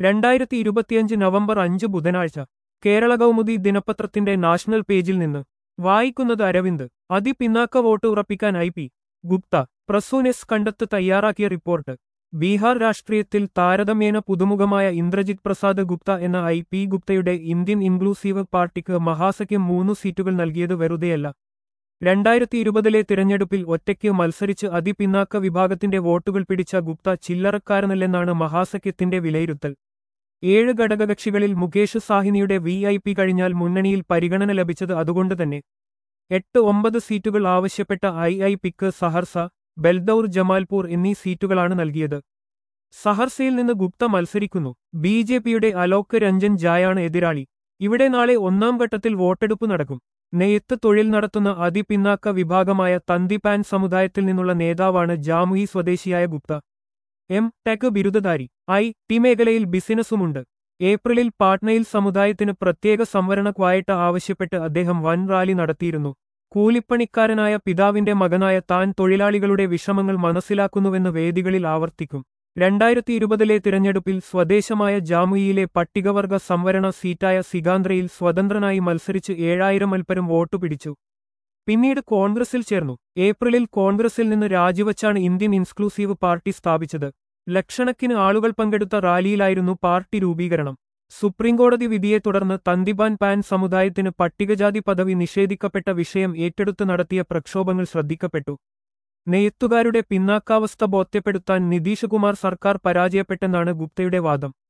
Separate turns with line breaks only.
രണ്ടായിരത്തി ഇരുപത്തിയഞ്ച് നവംബർ അഞ്ച് ബുധനാഴ്ച കേരള കൗമുദി ദിനപത്രത്തിന്റെ നാഷണൽ പേജിൽ നിന്ന് വായിക്കുന്നത് അരവിന്ദ് അതിപിന്നാക്ക വോട്ട് ഉറപ്പിക്കാൻ ഐ പി ഗുപ്ത പ്രസൂനെസ് കണ്ടെത്ത് തയ്യാറാക്കിയ റിപ്പോർട്ട് ബീഹാർ രാഷ്ട്രീയത്തിൽ താരതമ്യേന പുതുമുഖമായ ഇന്ദ്രജിത് പ്രസാദ് ഗുപ്ത എന്ന ഐ പി ഗുപ്തയുടെ ഇന്ത്യൻ ഇൻക്ലൂസീവ് പാർട്ടിക്ക് മഹാസഖ്യം മൂന്നു സീറ്റുകൾ നൽകിയത് വെറുതെയല്ല രണ്ടായിരത്തി ഇരുപതിലെ തിരഞ്ഞെടുപ്പിൽ ഒറ്റയ്ക്ക് മത്സരിച്ച് അതിപിന്നാക്ക വിഭാഗത്തിന്റെ വോട്ടുകൾ പിടിച്ച ഗുപ്ത ചില്ലറക്കാരനല്ലെന്നാണ് മഹാസഖ്യത്തിന്റെ വിലയിരുത്തൽ ഏഴ് ഘടകകക്ഷികളിൽ മുകേഷ് സാഹിനിയുടെ വി ഐ പി കഴിഞ്ഞാൽ മുന്നണിയിൽ പരിഗണന ലഭിച്ചത് അതുകൊണ്ടുതന്നെ എട്ട് ഒമ്പത് സീറ്റുകൾ ആവശ്യപ്പെട്ട ഐ ഐ പിക്ക് സഹർസ ബെൽദൌർ ജമാൽപൂർ എന്നീ സീറ്റുകളാണ് നൽകിയത് സഹർസയിൽ നിന്ന് ഗുപ്ത മത്സരിക്കുന്നു ബി ജെ പിയുടെ അലോക് രഞ്ജൻ ജായാണ് എതിരാളി ഇവിടെ നാളെ ഒന്നാം ഘട്ടത്തിൽ വോട്ടെടുപ്പ് നടക്കും നെയ്ത്ത് തൊഴിൽ നടത്തുന്ന അതിപിന്നാക്ക വിഭാഗമായ തന്തിപാൻ സമുദായത്തിൽ നിന്നുള്ള നേതാവാണ് ജാമുയി സ്വദേശിയായ ഗുപ്ത എം ടെക് ബിരുദധാരി ഐ ടി മേഖലയിൽ ബിസിനസ്സുമുണ്ട് ഏപ്രിലിൽ പാട്നയിൽ സമുദായത്തിന് പ്രത്യേക സംവരണ ക്വായട്ട ആവശ്യപ്പെട്ട് അദ്ദേഹം വൻ റാലി നടത്തിയിരുന്നു കൂലിപ്പണിക്കാരനായ പിതാവിന്റെ മകനായ താൻ തൊഴിലാളികളുടെ വിഷമങ്ങൾ മനസ്സിലാക്കുന്നുവെന്ന് വേദികളിൽ ആവർത്തിക്കും രണ്ടായിരത്തി ഇരുപതിലെ തിരഞ്ഞെടുപ്പിൽ സ്വദേശമായ ജാമുയിലെ പട്ടികവർഗ സംവരണ സീറ്റായ സിഗാന്ത്രയിൽ സ്വതന്ത്രനായി മത്സരിച്ച് ഏഴായിരം അൽപ്പരം വോട്ടു പിടിച്ചു പിന്നീട് കോൺഗ്രസിൽ ചേർന്നു ഏപ്രിലിൽ കോൺഗ്രസിൽ നിന്ന് രാജിവച്ചാണ് ഇന്ത്യൻ ഇൻക്ലൂസീവ് പാർട്ടി സ്ഥാപിച്ചത് ലക്ഷണക്കിന് ആളുകൾ പങ്കെടുത്ത റാലിയിലായിരുന്നു പാർട്ടി രൂപീകരണം സുപ്രീംകോടതി വിധിയെ തുടർന്ന് തന്തിബാൻ പാൻ സമുദായത്തിന് പട്ടികജാതി പദവി നിഷേധിക്കപ്പെട്ട വിഷയം ഏറ്റെടുത്ത് നടത്തിയ പ്രക്ഷോഭങ്ങൾ ശ്രദ്ധിക്കപ്പെട്ടു നെയ്ത്തുകാരുടെ പിന്നാക്കാവസ്ഥ ബോധ്യപ്പെടുത്താൻ നിതീഷ് കുമാർ സർക്കാർ പരാജയപ്പെട്ടെന്നാണ് ഗുപ്തയുടെ വാദം